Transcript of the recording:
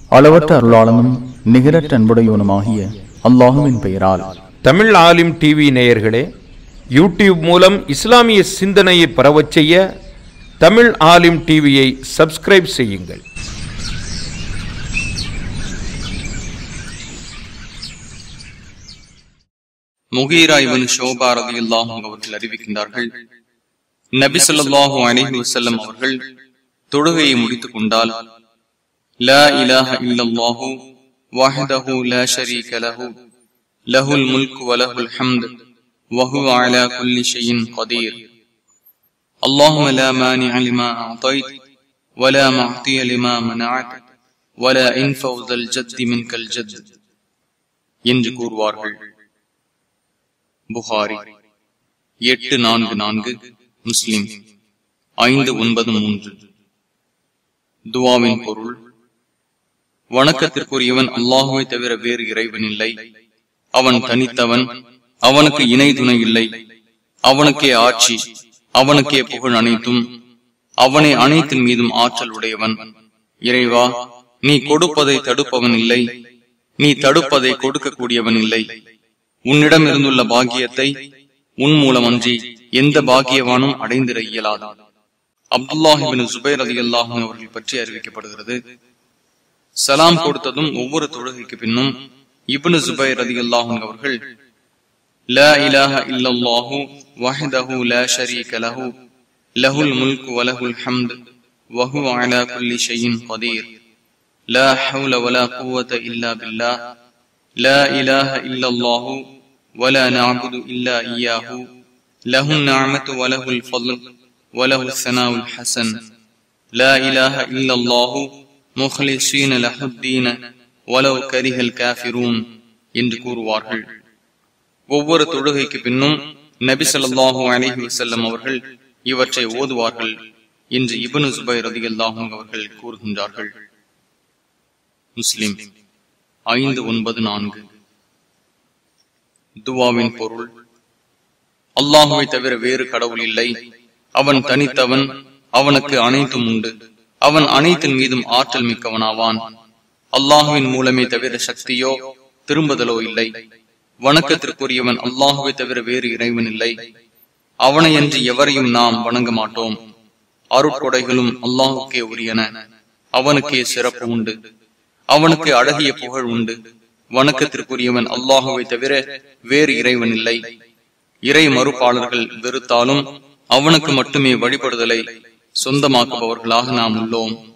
அளவற்ற அருளாளனும் நிகரற்ற அன்புடையவனுமாகிய அல்லாஹுவின் பெயரால் தமிழ் ஆலிம் டிவி நேயர்களே யூடியூப் மூலம் இஸ்லாமிய சிந்தனையை பரவச் செய்ய தமிழ் ஆலிம் டிவியை சப்ஸ்கிரைப் செய்யுங்கள் முகீரா இவன் ஷோபா ரலியல்லாஹு அவர்கள் அறிவிக்கின்றார்கள் நபி ஸல்லல்லாஹு அலைஹி வஸல்லம் அவர்கள் தொழுகையை முடித்துக் கொண்டால் லா இலாஹ இல்லல்லாஹு வஹ்தஹு லா ஷரீக லஹு லஹுல் முல்கு வ லஹுல் ஹம்த் وهو على كل شيء قدير اللهم لا مانع لما أعطيت ولا معطي لما منعت ولا ينفع ذا الجد منك الجد என்று கூறுவார்கள் புகாரி எட்டு நான்கு நான்கு முஸ்லிம் ஐந்து ஒன்பது மூன்று துவாவின் பொருள் வணக்கத்திற்குரியவன் அல்லாஹுவை தவிர வேறு இறைவன் இல்லை அவன் தனித்தவன் அவனுக்கு இணை துணை இல்லை அவனுக்கே ஆட்சி அவனுக்கே புகழ் அனைத்தும் அவனை அனைத்தின் மீதும் ஆற்றல் உடையவன் இறைவா நீ கொடுப்பதை தடுப்பவன் இல்லை நீ தடுப்பதை கொடுக்கக்கூடியவன் இல்லை உன்னிடம் இருந்துள்ள பாக்கியத்தை உன் மூலமன்றி எந்த பாக்கியவானும் அடைந்திட இயலாது அப்துல்லாஹிபின் சுபைர் அலி அல்லாஹும் அவர்கள் பற்றி அறிவிக்கப்படுகிறது சலாம் கொடுத்ததும் ஒவ்வொரு தொழுகைக்கு பின்னும் இப்னு சுபைர் அலி அல்லாஹும் அவர்கள் لا إله إلا الله وحده لا شريك له له الملك وله الحمد وهو على كل شيء قدير لا حول ولا قوة إلا بالله لا إله إلا الله ولا نعبد إلا إياه له النعمة وله الفضل وله الثناء الحسن لا إله إلا الله مخلصين له الدين ولو كره الكافرون என்று கூறுவார்கள் ஒவ்வொரு தொழுகைக்கு பின்னும் நபி ஸல்லல்லாஹு அலைஹி வஸல்லம் அவர்கள் இவற்றை ஓதுவார்கள் என்று இப்னு சுபைர் ரலியல்லாஹு அவர்கள் கூறுகின்றார்கள் முஸ்லிம் ஐந்து ஒன்பது நான்கு துவாவின் பொருள் அல்லாஹுவை தவிர வேறு கடவுள் இல்லை அவன் தனித்தவன் அவனுக்கு அனைத்தும் உண்டு அவன் அனைத்தின் மீதும் ஆற்றல் மிக்கவனாவான் அல்லாஹுவின் மூலமே தவிர சக்தியோ திரும்புதலோ இல்லை வணக்கத்திற்குரியவன் அல்லாஹுவை தவிர வேறு இறைவன் இல்லை அவனையன்றி எவரையும் நாம் வணங்க மாட்டோம் அருட்கொடைகளும் அல்லாஹுக்கே உரியன அவனுக்கே சிறப்பு உண்டு அவனுக்கு அழகிய புகழ் உண்டு வணக்கத்திற்குரியவன் அல்லாஹுவை தவிர வேறு இறைவன் இல்லை இறை மறுப்பாளர்கள் வெறுத்தாலும் அவனுக்கு மட்டுமே வழிபடுதலை சொந்தமாக்குபவர்களாக நாம் உள்ளோம்